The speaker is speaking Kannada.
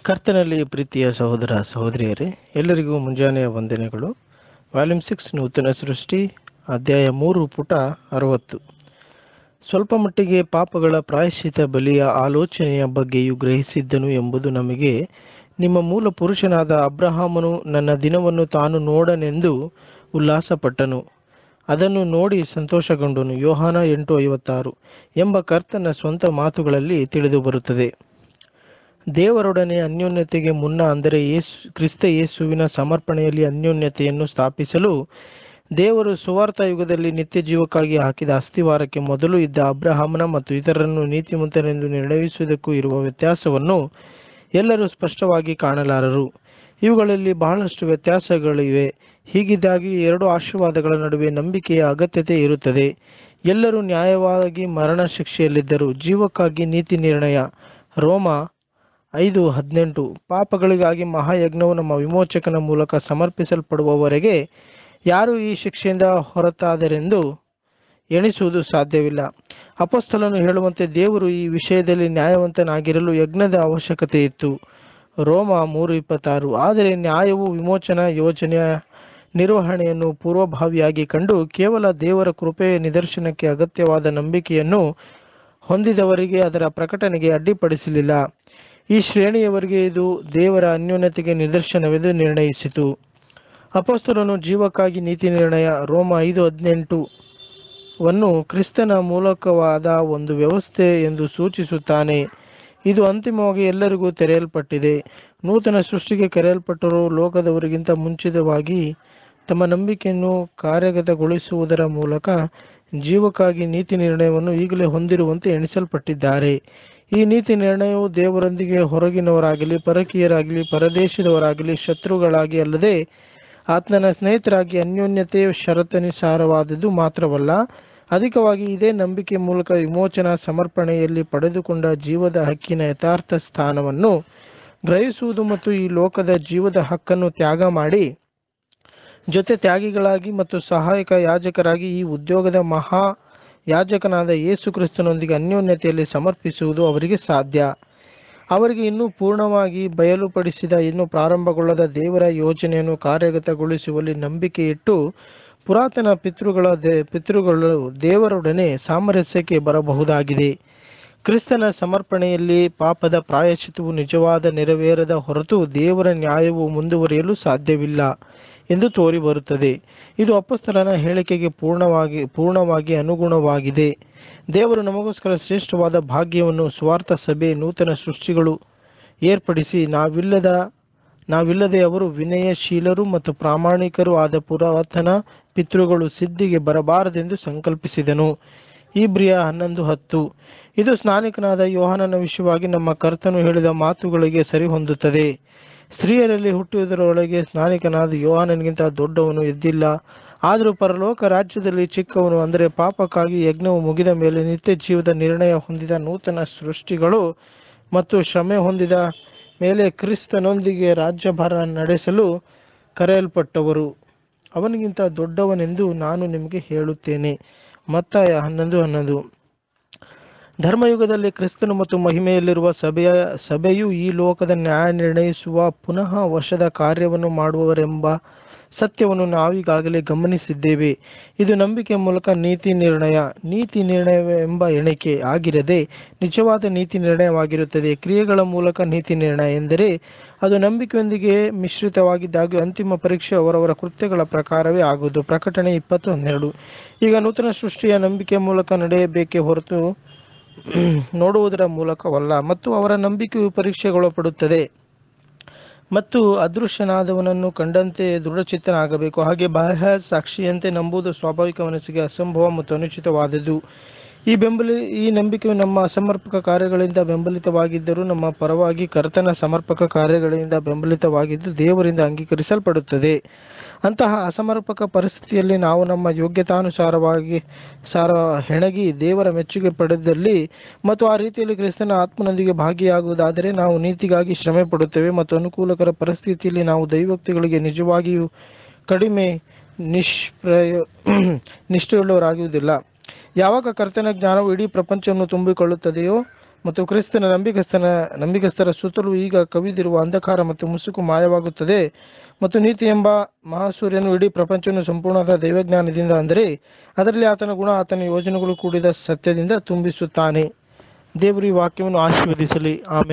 ಕರ್ತನಲ್ಲಿ ಪ್ರೀತಿಯ ಸಹೋದರ ಸಹೋದರಿಯರೇ ಎಲ್ಲರಿಗೂ ಮುಂಜಾನೆಯ ವಂದನೆಗಳು ವಾಲ್ಯೂಮ್ ಸಿಕ್ಸ್ ನೂತನ ಸೃಷ್ಟಿ ಅಧ್ಯಾಯ ಮೂರು ಪುಟ ಅರವತ್ತು ಸ್ವಲ್ಪ ಮಟ್ಟಿಗೆ ಪಾಪಗಳ ಪ್ರಾಯಶ್ಚಿತ ಬಲಿಯ ಆಲೋಚನೆಯ ಬಗ್ಗೆಯೂ ಗ್ರಹಿಸಿದ್ದನು ಎಂಬುದು ನಮಗೆ ನಿಮ್ಮ ಮೂಲ ಪುರುಷನಾದ ಅಬ್ರಹಾಮನು ನನ್ನ ದಿನವನ್ನು ತಾನು ನೋಡನೆಂದು ಉಲ್ಲಾಸಪಟ್ಟನು ಅದನ್ನು ನೋಡಿ ಸಂತೋಷಗೊಂಡನು ಯೋಹಾನ ಎಂಟು ಐವತ್ತಾರು ಎಂಬ ಕರ್ತನ ಸ್ವಂತ ಮಾತುಗಳಲ್ಲಿ ತಿಳಿದು ಬರುತ್ತದೆ ದೇವರೊಡನೆ ಅನ್ಯೋನ್ಯತೆಗೆ ಮುನ್ನ ಅಂದರೆ ಯೇಸು ಕ್ರಿಸ್ತ ಯೇಸುವಿನ ಸಮರ್ಪಣೆಯಲ್ಲಿ ಅನ್ಯೋನ್ಯತೆಯನ್ನು ಸ್ಥಾಪಿಸಲು ದೇವರು ಸುವಾರ್ಥ ಯುಗದಲ್ಲಿ ನಿತ್ಯ ಜೀವಕ್ಕಾಗಿ ಹಾಕಿದ ಅಸ್ಥಿವಾರಕ್ಕೆ ಮೊದಲು ಇದ್ದ ಅಬ್ರಹಾಮನ ಮತ್ತು ಇತರರನ್ನು ನೀತಿಮಂತರೆಂದು ನಿರ್ಣಯಿಸುವುದಕ್ಕೂ ಇರುವ ವ್ಯತ್ಯಾಸವನ್ನು ಎಲ್ಲರೂ ಸ್ಪಷ್ಟವಾಗಿ ಕಾಣಲಾರರು ಇವುಗಳಲ್ಲಿ ಬಹಳಷ್ಟು ವ್ಯತ್ಯಾಸಗಳಿವೆ ಹೀಗಿದ್ದಾಗಿ ಎರಡು ಆಶೀರ್ವಾದಗಳ ನಡುವೆ ನಂಬಿಕೆಯ ಅಗತ್ಯತೆ ಇರುತ್ತದೆ ಎಲ್ಲರೂ ನ್ಯಾಯವಾಗಿ ಮರಣ ಶಿಕ್ಷೆಯಲ್ಲಿದ್ದರು ಜೀವಕ್ಕಾಗಿ ನೀತಿ ನಿರ್ಣಯ ರೋಮ ಐದು ಹದಿನೆಂಟು ಪಾಪಗಳಿಗಾಗಿ ಮಹಾಯಜ್ಞವು ನಮ್ಮ ವಿಮೋಚಕನ ಮೂಲಕ ಸಮರ್ಪಿಸಲ್ಪಡುವವರೆಗೆ ಯಾರು ಈ ಶಿಕ್ಷೆಯಿಂದ ಹೊರತಾದರೆಂದು ಎಣಿಸುವುದು ಸಾಧ್ಯವಿಲ್ಲ ಅಪಸ್ತಲನು ಹೇಳುವಂತೆ ದೇವರು ಈ ವಿಷಯದಲ್ಲಿ ನ್ಯಾಯವಂತನಾಗಿರಲು ಯಜ್ಞದ ಅವಶ್ಯಕತೆ ಇತ್ತು ರೋಮ ಮೂರು ಇಪ್ಪತ್ತಾರು ಆದರೆ ನ್ಯಾಯವು ವಿಮೋಚನಾ ಯೋಜನೆಯ ನಿರ್ವಹಣೆಯನ್ನು ಪೂರ್ವಭಾವಿಯಾಗಿ ಕಂಡು ಕೇವಲ ದೇವರ ಕೃಪೆಯ ನಿದರ್ಶನಕ್ಕೆ ಅಗತ್ಯವಾದ ನಂಬಿಕೆಯನ್ನು ಹೊಂದಿದವರಿಗೆ ಅದರ ಪ್ರಕಟಣೆಗೆ ಅಡ್ಡಿಪಡಿಸಲಿಲ್ಲ ಈ ಶ್ರೇಣಿಯವರಿಗೆ ಇದು ದೇವರ ಅನ್ಯೋನ್ಯತೆಗೆ ನಿದರ್ಶನವೆಂದು ನಿರ್ಣಯಿಸಿತು ಅಪಸ್ತಲನು ಜೀವಕ್ಕಾಗಿ ನೀತಿ ನಿರ್ಣಯ ರೋಮ ಐದು ಹದಿನೆಂಟು ವನ್ನು ಕ್ರಿಸ್ತನ ಮೂಲಕವಾದ ಒಂದು ವ್ಯವಸ್ಥೆ ಎಂದು ಸೂಚಿಸುತ್ತಾನೆ ಇದು ಅಂತಿಮವಾಗಿ ಎಲ್ಲರಿಗೂ ತೆರೆಯಲ್ಪಟ್ಟಿದೆ ನೂತನ ಸೃಷ್ಟಿಗೆ ಕರೆಯಲ್ಪಟ್ಟರು ಲೋಕದವರಿಗಿಂತ ಮುಂಚಿತವಾಗಿ ತಮ್ಮ ನಂಬಿಕೆಯನ್ನು ಕಾರ್ಯಗತಗೊಳಿಸುವುದರ ಮೂಲಕ ಜೀವಕ್ಕಾಗಿ ನೀತಿ ನಿರ್ಣಯವನ್ನು ಈಗಲೇ ಹೊಂದಿರುವಂತೆ ಎಣಿಸಲ್ಪಟ್ಟಿದ್ದಾರೆ ಈ ನೀತಿ ನಿರ್ಣಯವು ದೇವರೊಂದಿಗೆ ಹೊರಗಿನವರಾಗಲಿ ಪರಕೀಯರಾಗಲಿ ಪರದೇಶದವರಾಗಲಿ ಶತ್ರುಗಳಾಗಿ ಅಲ್ಲದೆ ಆತನ ಸ್ನೇಹಿತರಾಗಿ ಅನ್ಯೋನ್ಯತೆ ಷರತ್ತನುಸಾರವಾದುದು ಮಾತ್ರವಲ್ಲ ಅಧಿಕವಾಗಿ ಇದೇ ನಂಬಿಕೆ ಮೂಲಕ ವಿಮೋಚನಾ ಸಮರ್ಪಣೆಯಲ್ಲಿ ಪಡೆದುಕೊಂಡ ಜೀವದ ಹಕ್ಕಿನ ಯಥಾರ್ಥ ಸ್ಥಾನವನ್ನು ಗ್ರಹಿಸುವುದು ಮತ್ತು ಈ ಲೋಕದ ಜೀವದ ಹಕ್ಕನ್ನು ತ್ಯಾಗ ಮಾಡಿ ಜೊತೆ ತ್ಯಾಗಿಗಳಾಗಿ ಮತ್ತು ಸಹಾಯಕ ಯಾಜಕರಾಗಿ ಈ ಉದ್ಯೋಗದ ಮಹಾ ಯಾಜಕನಾದ ಯೇಸು ಕ್ರಿಸ್ತನೊಂದಿಗೆ ಅನ್ಯೋನ್ಯತೆಯಲ್ಲಿ ಸಮರ್ಪಿಸುವುದು ಅವರಿಗೆ ಸಾಧ್ಯ ಅವರಿಗೆ ಇನ್ನೂ ಪೂರ್ಣವಾಗಿ ಬಯಲುಪಡಿಸಿದ ಇನ್ನೂ ಪ್ರಾರಂಭಗೊಳ್ಳದ ದೇವರ ಯೋಜನೆಯನ್ನು ಕಾರ್ಯಗತಗೊಳಿಸುವಲ್ಲಿ ನಂಬಿಕೆ ಇಟ್ಟು ಪುರಾತನ ಪಿತೃಗಳ ದೇ ಪಿತೃಗಳು ದೇವರೊಡನೆ ಸಾಮರಸ್ಯಕ್ಕೆ ಬರಬಹುದಾಗಿದೆ ಕ್ರಿಸ್ತನ ಸಮರ್ಪಣೆಯಲ್ಲಿ ಪಾಪದ ಪ್ರಾಯಶ್ಚಿತವು ನಿಜವಾದ ನೆರವೇರದ ಹೊರತು ದೇವರ ನ್ಯಾಯವು ಮುಂದುವರಿಯಲು ಸಾಧ್ಯವಿಲ್ಲ ಎಂದು ತೋರಿ ಬರುತ್ತದೆ ಇದು ಅಪಸ್ತಲನ ಹೇಳಿಕೆಗೆ ಪೂರ್ಣವಾಗಿ ಪೂರ್ಣವಾಗಿ ಅನುಗುಣವಾಗಿದೆ ದೇವರು ನಮಗೋಸ್ಕರ ಶ್ರೇಷ್ಠವಾದ ಭಾಗ್ಯವನ್ನು ಸ್ವಾರ್ಥ ಸಭೆ ನೂತನ ಸೃಷ್ಟಿಗಳು ಏರ್ಪಡಿಸಿ ನಾವಿಲ್ಲದ ನಾವಿಲ್ಲದೆ ಅವರು ವಿನಯಶೀಲರು ಮತ್ತು ಪ್ರಾಮಾಣಿಕರು ಆದ ಪುರಾತನ ಪಿತೃಗಳು ಸಿದ್ಧಿಗೆ ಬರಬಾರದೆಂದು ಸಂಕಲ್ಪಿಸಿದನು ಇಬ್ರಿಯ ಹನ್ನೊಂದು ಹತ್ತು ಇದು ಸ್ನಾನಿಕನಾದ ಯೋಹಾನನ ವಿಷಯವಾಗಿ ನಮ್ಮ ಕರ್ತನು ಹೇಳಿದ ಮಾತುಗಳಿಗೆ ಸರಿಹೊಂದುತ್ತದೆ ಸ್ತ್ರೀಯರಲ್ಲಿ ಹುಟ್ಟುವುದರೊಳಗೆ ಸ್ನಾನಿಕನಾದ ಯೋಹಾನನಿಗಿಂತ ದೊಡ್ಡವನು ಎದ್ದಿಲ್ಲ ಆದರೂ ಪರಲೋಕ ರಾಜ್ಯದಲ್ಲಿ ಚಿಕ್ಕವನು ಅಂದರೆ ಪಾಪಕ್ಕಾಗಿ ಯಜ್ಞವು ಮುಗಿದ ಮೇಲೆ ನಿತ್ಯ ಜೀವದ ನಿರ್ಣಯ ಹೊಂದಿದ ನೂತನ ಸೃಷ್ಟಿಗಳು ಮತ್ತು ಶ್ರಮೆ ಹೊಂದಿದ ಮೇಲೆ ಕ್ರಿಸ್ತನೊಂದಿಗೆ ರಾಜ್ಯಭಾರ ನಡೆಸಲು ಕರೆಯಲ್ಪಟ್ಟವರು ಅವನಿಗಿಂತ ದೊಡ್ಡವನೆಂದು ನಾನು ನಿಮಗೆ ಹೇಳುತ್ತೇನೆ ಮತ್ತಾಯ ಹನ್ನೊಂದು ಹನ್ನೊಂದು ಧರ್ಮಯುಗದಲ್ಲಿ ಕ್ರಿಸ್ತನು ಮತ್ತು ಮಹಿಮೆಯಲ್ಲಿರುವ ಸಭೆಯ ಸಭೆಯು ಈ ಲೋಕದ ನ್ಯಾಯ ನಿರ್ಣಯಿಸುವ ಪುನಃ ವಶದ ಕಾರ್ಯವನ್ನು ಮಾಡುವವರೆಂಬ ಸತ್ಯವನ್ನು ನಾವೀಗಾಗಲೇ ಗಮನಿಸಿದ್ದೇವೆ ಇದು ನಂಬಿಕೆ ಮೂಲಕ ನೀತಿ ನಿರ್ಣಯ ನೀತಿ ನಿರ್ಣಯವೆಂಬ ಎಣಿಕೆ ಆಗಿರದೆ ನಿಜವಾದ ನೀತಿ ನಿರ್ಣಯವಾಗಿರುತ್ತದೆ ಕ್ರಿಯೆಗಳ ಮೂಲಕ ನೀತಿ ನಿರ್ಣಯ ಎಂದರೆ ಅದು ನಂಬಿಕೆಯೊಂದಿಗೆ ಮಿಶ್ರಿತವಾಗಿದ್ದಾಗಿ ಅಂತಿಮ ಪರೀಕ್ಷೆ ಅವರವರ ಕೃತ್ಯಗಳ ಪ್ರಕಾರವೇ ಆಗುವುದು ಪ್ರಕಟಣೆ ಇಪ್ಪತ್ತು ಹನ್ನೆರಡು ಈಗ ನೂತನ ಸೃಷ್ಟಿಯ ನಂಬಿಕೆ ಮೂಲಕ ನಡೆಯಬೇಕೇ ಹೊರತು ನೋಡುವುದರ ಮೂಲಕವಲ್ಲ ಮತ್ತು ಅವರ ನಂಬಿಕೆಯು ಪರೀಕ್ಷೆಗೊಳಪಡುತ್ತದೆ ಮತ್ತು ಅದೃಶ್ಯನಾದವನನ್ನು ಕಂಡಂತೆ ದೃಢಚಿತ್ತನಾಗಬೇಕು ಹಾಗೆ ಬಾಹ್ಯ ಸಾಕ್ಷಿಯಂತೆ ನಂಬುವುದು ಸ್ವಾಭಾವಿಕ ಮನಸ್ಸಿಗೆ ಅಸಂಭವ ಮತ್ತು ಅನುಚಿತವಾದದ್ದು ಈ ಬೆಂಬಲಿ ಈ ನಂಬಿಕೆಯು ನಮ್ಮ ಅಸಮರ್ಪಕ ಕಾರ್ಯಗಳಿಂದ ಬೆಂಬಲಿತವಾಗಿದ್ದರೂ ನಮ್ಮ ಪರವಾಗಿ ಕರ್ತನ ಸಮರ್ಪಕ ಕಾರ್ಯಗಳಿಂದ ಬೆಂಬಲಿತವಾಗಿದ್ದು ದೇವರಿಂದ ಅಂಗೀಕರಿಸಲ್ಪಡುತ್ತದೆ ಅಂತಹ ಅಸಮರ್ಪಕ ಪರಿಸ್ಥಿತಿಯಲ್ಲಿ ನಾವು ನಮ್ಮ ಯೋಗ್ಯತಾನುಸಾರವಾಗಿ ಸಾರ ಹೆಣಗಿ ದೇವರ ಮೆಚ್ಚುಗೆ ಪಡೆದಲ್ಲಿ ಮತ್ತು ಆ ರೀತಿಯಲ್ಲಿ ಕ್ರಿಸ್ತನ ಆತ್ಮನೊಂದಿಗೆ ಭಾಗಿಯಾಗುವುದಾದರೆ ನಾವು ನೀತಿಗಾಗಿ ಶ್ರಮೆ ಪಡುತ್ತೇವೆ ಮತ್ತು ಅನುಕೂಲಕರ ಪರಿಸ್ಥಿತಿಯಲ್ಲಿ ನಾವು ದೈವೋಕ್ತಿಗಳಿಗೆ ನಿಜವಾಗಿಯೂ ಕಡಿಮೆ ನಿಷ್ಪ್ರಯ ನಿಷ್ಠೆಯುಳ್ಳವರಾಗುವುದಿಲ್ಲ ಯಾವಾಗ ಕರ್ತನ ಜ್ಞಾನವು ಇಡೀ ಪ್ರಪಂಚವನ್ನು ತುಂಬಿಕೊಳ್ಳುತ್ತದೆಯೋ ಮತ್ತು ಕ್ರಿಸ್ತನ ನಂಬಿಕಸ್ಥನ ನಂಬಿಕಸ್ಥರ ಸುತ್ತಲೂ ಈಗ ಕವಿದಿರುವ ಅಂಧಕಾರ ಮತ್ತು ಮುಸುಕು ಮಾಯವಾಗುತ್ತದೆ ಮತ್ತು ನೀತಿ ಎಂಬ ಮಹಾಸೂರ್ಯನು ಇಡೀ ಪ್ರಪಂಚವನ್ನು ಸಂಪೂರ್ಣವಾದ ದೈವಜ್ಞಾನದಿಂದ ಅಂದರೆ ಅದರಲ್ಲಿ ಆತನ ಗುಣ ಆತನ ಯೋಜನೆಗಳು ಕೂಡಿದ ಸತ್ಯದಿಂದ ತುಂಬಿಸುತ್ತಾನೆ ದೇವರು ಈ ವಾಕ್ಯವನ್ನು ಆಶೀರ್ವದಿಸಲಿ ಆಮೇಲೆ